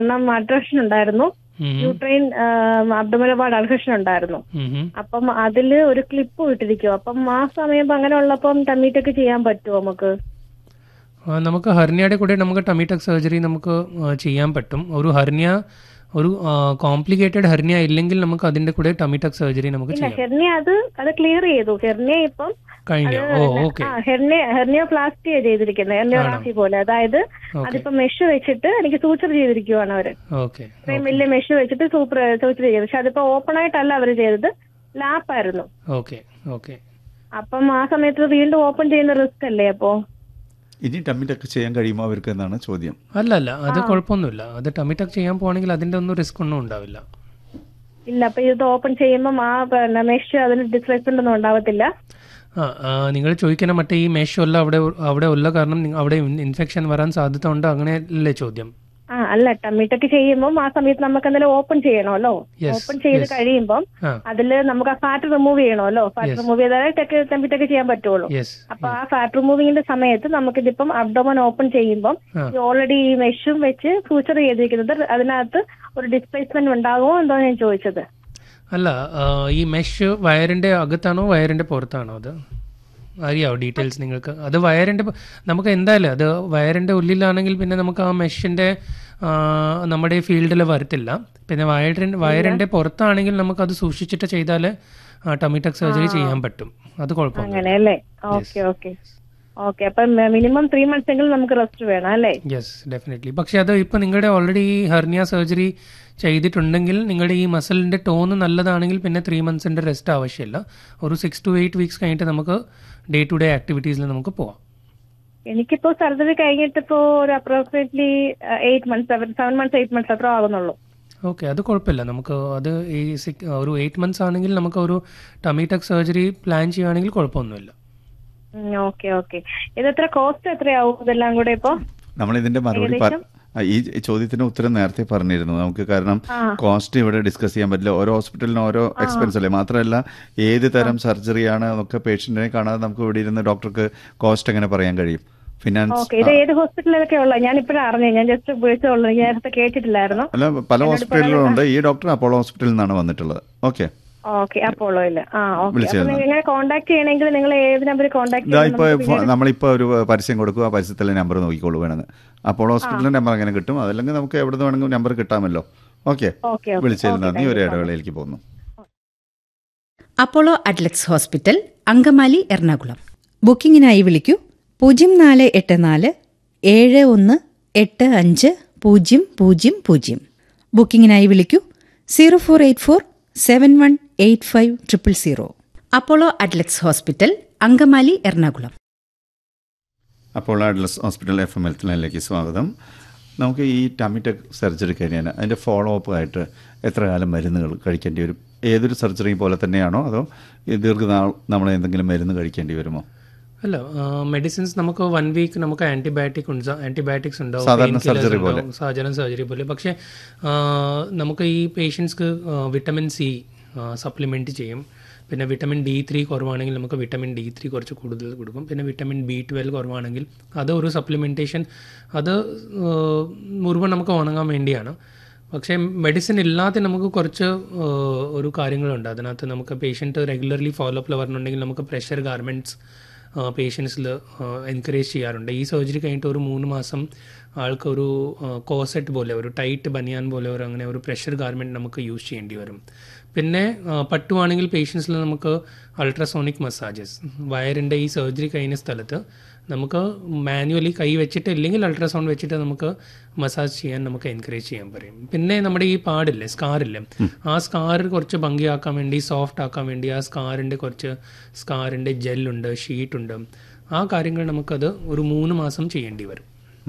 കാരണം അഡ്രഷൻ ഉണ്ടായിരുന്നു ഉം. യൂട്രൈൻ അബ്ഡോമിനൽ അഡ്രഷൻ ഉണ്ടായിരുന്നു ഉം ഉം. അപ്പം അതില് ഒരു ക്ലിപ്പ് ഇട്ടിരിക്കും അപ്പം ആ സമയം അങ്ങനെ ഉള്ളപ്പം ടമ്മീറ്റൊക്കെ ചെയ്യാൻ പറ്റുമോ നമുക്ക് ആ, നമുക്ക് ഹർണിയയുടെ കൂടെ നമുക്ക് ടമീറ്റക് സർജറി നമുക്ക് ആ, ചെയ്യാൻ പറ്റും ഒരു ഹർണിയ ഒരു കോംപ്ലിക്കേറ്റഡ് ഹർണിയ ഇല്ലെങ്കിൽ നമുക്ക് അതിന്റെ കൂടെ ടമീറ്റക് സർജറി നമുക്ക് ഇല്ല ചെയ്യാം ഹെർണിയ അത് അത് ക്ലിയർ ചെയ്തു ഹെർണിയ ഇപ്പം കഴിഞ്ഞു ഓ ഓക്കെ ആ ഹെർണിയ ഹെർണിയോപ്ലാസ്റ്റിയാ ചെയ്തിരിക്കുന്നത് ഹെർണിയോപ്ലാസ്റ്റി പോലെ അതായത് ഓക്കെ അതിപ്പോ മെഷ് വെച്ചിട്ട് എനിക്ക് സൂച്ചർ ചെയ്തിരിക്കുവാണ് അവര് ഓക്കെ ഇത്രയും വലിയ മെഷ് വെച്ചിട്ട് സൂപ്പർ സൂച്ചർ ചെയ്തു പക്ഷെ അതിപ്പോ ഓപ്പൺ ആയിട്ടല്ല അവര് ചെയ്തത് ലാപ്പായിരുന്നു ഓക്കെ ഓക്കെ അപ്പം ആ സമയത്ത് വീണ്ടും ഓപ്പൺ ചെയ്യുന്ന റിസ്ക് അല്ലേ അപ്പോ ഇനി ടമ്മിറ്റൊക്കെ ചെയ്യാൻ കഴിയുമോ അവർക്ക് എന്നാണ് ചോദ്യം അല്ല അല്ല അത് കുഴപ്പമൊന്നുമില്ല അത് ടമിറ്റക് ചെയ്യാൻ പോവാണെങ്കിൽ അതിന്റെ ഒന്നും റിസ്ക് ഒന്നും ഉണ്ടാവില്ല ഇല്ല അപ്പൊ ഇത് ഓപ്പൺ ചെയ്യുമ്പോൾ ആ പിന്നെ മെഷ് അതിന് ഡിസ്പ്ലേസ്മെന്റ് ഒന്നും ഉണ്ടാവത്തില്ല ആ ആ, നിങ്ങൾ ചോദിക്കുന്ന മറ്റേ ഈ മെഷ് ഉള്ള അവിടെ അവിടെ ഉള്ള കാരണം നി- അവിടെ ഇൻഫെക്ഷൻ വരാൻ സാധ്യത ഉണ്ട് അങ്ങനെയല്ലേ ചോദ്യം ആ അല്ല ടമ്മിട്ടൊക്കെ ചെയ്യുമ്പോൾ ആ സമയത്ത് നമുക്ക് എന്തെങ്കിലും ഓപ്പൺ ചെയ്യണമല്ലോ Yes, ഓപ്പൺ ചെയ്ത് yes. കഴിയുമ്പോൾ ആ അതില് നമുക്ക് ആ ഫാറ്റ് റിമൂവ് ചെയ്യണമല്ലോ ഫാറ്റ് Yes. റിമൂവ് ചെയ്താലേ ടമ്മിട്ടൊക്കെ ചെയ്യാൻ പറ്റുള്ളൂ യെസ് അപ്പൊ ആ ഫാറ്റ് റിമൂവിങ്ങിന്റെ സമയത്ത് നമുക്കിതിപ്പം അബ്ഡോമൻ ഓപ്പൺ ചെയ്യുമ്പോൾ ആ. ഓൾറെഡി ഈ മെഷും വെച്ച് ഫ്യൂച്ചർ ചെയ്തിരിക്കുന്നത് അതിനകത്ത് ഒരു ഡിസ്പ്ലേസ്മെന്റ് ഉണ്ടാകുമോ എന്തോ ഞാൻ ചോദിച്ചത് അല്ല ആ, ഈ മെഷ് വയറിന്റെ അകത്താണോ വയറിന്റെ പുറത്താണോ അത് അറിയാവോ ഡീറ്റെയിൽസ് നിങ്ങൾക്ക് അത് വയറിന്റെ പ- നമുക്ക് എന്തായാലും അത് വയറിന്റെ ഉള്ളിലാണെങ്കിൽ പിന്നെ നമുക്ക് ആ മെഷിന്റെ നമ്മുടെ ഫീൽഡിൽ വരത്തില്ല പിന്നെ വയറിന്റെ വയറിന്റെ പുറത്താണെങ്കിൽ നമുക്ക് അത് സൂക്ഷിച്ചിട്ട് ചെയ്താൽ ടമിറ്റക് സർജറി ചെയ്യാൻ പറ്റും അത് കുഴപ്പമൊന്നുമില്ല അങ്ങനെ അല്ലേ ഓക്കെ ഓക്കെ ഓക്കെ അപ്പൊ മിനിമം ത്രീ മന്ത്സ് എങ്കിലും നമുക്ക് റെസ്റ്റ് വേണം അല്ലേ യെസ് ഡെഫിനറ്റ്ലി പക്ഷെ അത് ഇപ്പോൾ നിങ്ങളുടെ ഓൾറെഡി ഈ ഹെർണിയ സർജറി ചെയ്തിട്ടുണ്ടെങ്കിൽ നിങ്ങളുടെ ഈ മസിലിൻ്റെ ടോൺ നല്ലതാണെങ്കിൽ പിന്നെ ത്രീ മന്ത്സിൻ്റെ റെസ്റ്റ് ആവശ്യമില്ല ഒരു സിക്സ് ടു എയ്റ്റ് വീക്സ് കഴിഞ്ഞിട്ട് നമുക്ക് ഡേ ടു ഡേ ആക്ടിവിറ്റീസിൽ നമുക്ക് പോവാം എനിക്കിപ്പോ സർജറി കഴിഞ്ഞിട്ട് ഇപ്പോ ഒരു approximately eight months seven seven months eight months അത്ര ആകുന്നുള്ളൂ ഓക്കെ അത് കുഴപ്പമില്ല നമുക്ക് അത് ഈ സിക് ഒരു എയ്റ്റ് മന്ത്സ് ആണെങ്കിൽ നമുക്ക് ഒരു ടമീറ്റക് സർജറി പ്ലാൻ ചെയ്യുകയാണെങ്കിൽ കുഴപ്പമൊന്നുമില്ല ഓക്കെ ഓക്കെ ഇത് എത്ര കോസ്റ്റ് എത്രയാവും ഇതെല്ലാം കൂടെ ഇപ്പോ നമ്മൾ ഇതിന്റെ മറുപടി പ- ആ, ഈ ചോദ്യത്തിന് ഉത്തരം നേരത്തെ പറഞ്ഞിരുന്നു നമുക്ക് കാരണം കോസ്റ്റ് ഇവിടെ ഡിസ്കസ് ചെയ്യാൻ പറ്റില്ല ഓരോ ഹോസ്പിറ്റലിനും ഓരോ എക്സ്പെൻസ് അല്ലേ മാത്രമല്ല ഏത് തരം സർജറിയാണ് എന്നൊക്കെ പേഷ്യന്റിനെ കാണാതെ നമുക്ക് ഇവിടെ ഇരുന്ന് ഡോക്ടർക്ക് കോസ്റ്റ് എങ്ങനെ പറയാൻ കഴിയും ഫിനാൻസ് ഓക്കെ ഇത് ഏത് ഹോസ്പിറ്റലിലൊക്കെ ഉള്ള ഞാൻ ഇപ്പോഴാണ് അറിഞ്ഞത് ഞാൻ ജസ്റ്റ് ഉപയോഗിച്ചുള്ളൂ ഞാൻ നേരത്തെ കേട്ടിട്ടില്ലായിരുന്നു അല്ല പല ഹോസ്പിറ്റലുകളും ഉണ്ട് ഈ ഡോക്ടർ അപ്പോളോ ഹോസ്പിറ്റലിൽ നിന്നാണ് വന്നിട്ടുള്ളത് ഓക്കെ ഓക്കെ അപ്പോളോയില് ആ ഓക്കെ അപ്പൊ വിളിച്ചിരുന്നു. നിങ്ങൾ എങ്ങനെ കോൺടാക്ട് ചെയ്യണമെങ്കിൽ നിങ്ങൾ ഏത് നമ്പറിൽ കോൺടാക്ട് ഇതാ ഇപ്പൊ ഫോ- നമ്മളിപ്പോ ഒരു പരസ്യം കൊടുക്കും ആ പരസ്യത്തിലെ നമ്പർ നോക്കിക്കോളൂ വേണമെന്ന് അപ്പോളോ ഹോസ്പിറ്റലിന്റെ നമ്പർ അങ്ങനെ കിട്ടും അതല്ലെങ്കിൽ നമുക്ക് എവിടെ നിന്ന് വേണമെങ്കിലും നമ്പർ കിട്ടാമല്ലോ ഓക്കെ ഓക്കെ വിളിച്ചതിൽ നന്ദി ഒരു ഇടവേളയിലേക്ക് പോകുന്നു Apollo Adlux hospital Angamaly Ernakulam ബുക്കിംഗിനായി വിളിക്കൂ പൂജ്യം നാല് എട്ട് നാല് ഏഴ് ഒന്ന് എട്ട് അഞ്ച് പൂജ്യം പൂജ്യം പൂജ്യം ബുക്കിംഗിനായി വിളിക്കൂ zero four eight four seven one eight five triple zero Apollo Adlux hospital Angamaly Ernakulam Apollo Adlux hospital F M health ലൈനിലേക്ക് സ്വാഗതം നമുക്ക് ഈ ടമിറ്റക് സർജറി കഴിഞ്ഞാൽ അതിൻ്റെ ഫോളോ അപ്പ് ആയിട്ട് എത്ര കാലം മരുന്നുകൾ കഴിക്കേണ്ടി വരും ഏതൊരു സർജറിയും പോലെ തന്നെയാണോ അതോ ഈ ദീർഘനാൾ നമ്മൾ എന്തെങ്കിലും മരുന്ന് കഴിക്കേണ്ടി വരുമോ അല്ല മെഡിസിൻസ് നമുക്ക് വൺ വീക്ക് നമുക്ക് ആന്റിബയോട്ടിക് ആന്റിബയോട്ടിക്സ് ഉണ്ടാവും സാധാരണ pain killers surgery പോലെ. ഉണ്ടാവും, സാധാരണ സർജറി പോലെ പക്ഷേ ആ, നമുക്ക് ഈ പേഷ്യൻസ്ക്ക് വിറ്റമിൻ സി സപ്ലിമെൻറ്റ് ചെയ്യും പിന്നെ വിറ്റമിൻ ഡി ത്രീ കുറവാണെങ്കിൽ നമുക്ക് വിറ്റമിൻ ഡി ത്രീ കുറച്ച് കൂടുതൽ കൊടുക്കും പിന്നെ വിറ്റമിൻ ബി ട്വൽവ് കുറവാണെങ്കിൽ അത് ഒരു സപ്ലിമെൻറ്റേഷൻ അത് ആ, മുഴുവൻ നമുക്ക് ഉണങ്ങാൻ വേണ്ടിയാണ് പക്ഷേ മെഡിസിൻ ഇല്ലാതെ നമുക്ക് കുറച്ച് ആ, ഒരു കാര്യങ്ങളുണ്ട് അതിനകത്ത് നമുക്ക് പേഷ്യൻറ്റ് റെഗുലർലി ഫോളോ അപ്പിൽ വരണുണ്ടെങ്കിൽ നമുക്ക് പ്രഷർ ഗാർമെൻറ്റ്സ് പേഷ്യൻസിൽ എൻകറേജ് ചെയ്യാറുണ്ട് ഈ സർജറി കഴിഞ്ഞിട്ട് ഒരു മൂന്ന് മാസം ആൾക്ക് ഒരു കോസെറ്റ് പോലെ ഒരു ടൈറ്റ് ബനിയാൻ പോലെ ഒരു അങ്ങനെ ഒരു പ്രഷർ ഗാർമെൻറ്റ് നമുക്ക് യൂസ് ചെയ്യേണ്ടി വരും പിന്നെ ആ, പട്ടുവാണെങ്കിൽ പേഷ്യൻസിൽ നമുക്ക് അൾട്രാസോണിക് മസാജസ് വയറിൻ്റെ ഈ സർജറി കഴിഞ്ഞ സ്ഥലത്ത് നമുക്ക് മാനുവലി കൈ വെച്ചിട്ട് ഇല്ലെങ്കിൽ അൾട്രാസൗണ്ട് വെച്ചിട്ട് നമുക്ക് മസാജ് ചെയ്യാൻ നമുക്ക് എൻകറേജ് ചെയ്യാൻ പറയും പിന്നെ നമ്മുടെ ഈ പാടില്ലേ സ്കാറില്ലേ ആ സ്കാർ കുറച്ച് ഭംഗിയാക്കാൻ വേണ്ടി സോഫ്റ്റ് ആക്കാൻ വേണ്ടി ആ സ്കാറിൻ്റെ കുറച്ച് സ്കാറിൻ്റെ ജെല്ലുണ്ട് ഷീറ്റുണ്ട് ആ കാര്യങ്ങൾ നമുക്കത് ഒരു മൂന്ന് മാസം ചെയ്യേണ്ടി വരും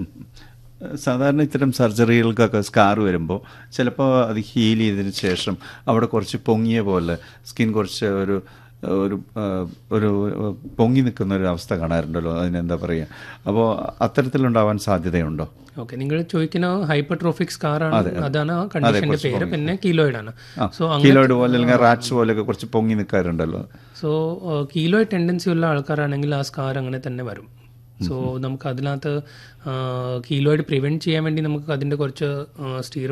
സാധാരണ ഇത്തരം സർജറികൾക്കൊക്കെ സ്കാർ വരുമ്പോൾ ചിലപ്പോൾ അത് ഹീൽ ചെയ്തതിന് ശേഷം അവിടെ കുറച്ച് പൊങ്ങിയ പോലെ സ്കിൻ കുറച്ച് ഒരു ഒരു ആ, ഒരു പൊങ്ങി നിൽക്കുന്ന ഒരു അവസ്ഥ കാണാറുണ്ടല്ലോ അതിനെന്താ പറയുക അപ്പോൾ അത്തരത്തിലുണ്ടാവാൻ സാധ്യതയുണ്ടോ ഓക്കെ നിങ്ങൾ ചോദിക്കുന്ന ഹൈപ്പർട്രോഫിക് സ്കാർ ആണ് അതാണ് ആ കണ്ടീഷന്റെ കുറച്ച് പേര് പിന്നെ കീലോയിഡ് ആണ് സോ കിലോയിഡ് പോലെ അല്ലെങ്കിൽ റാറ്റ്സ് പോലെയൊക്കെ കുറച്ച് പൊങ്ങി നിൽക്കാറുണ്ടല്ലോ സോ കീലോയിഡ് ടെൻഡൻസി ഉള്ള ആൾക്കാരാണെങ്കിൽ ആ സ്കാർ അങ്ങനെ തന്നെ വരും സോ നമുക്ക് അതിനകത്ത് കീലോയിഡ് പ്രിവെൻറ്റ് ചെയ്യാൻ വേണ്ടി നമുക്ക് അതിൻ്റെ കുറച്ച് സ്റ്റീറോയിഡ്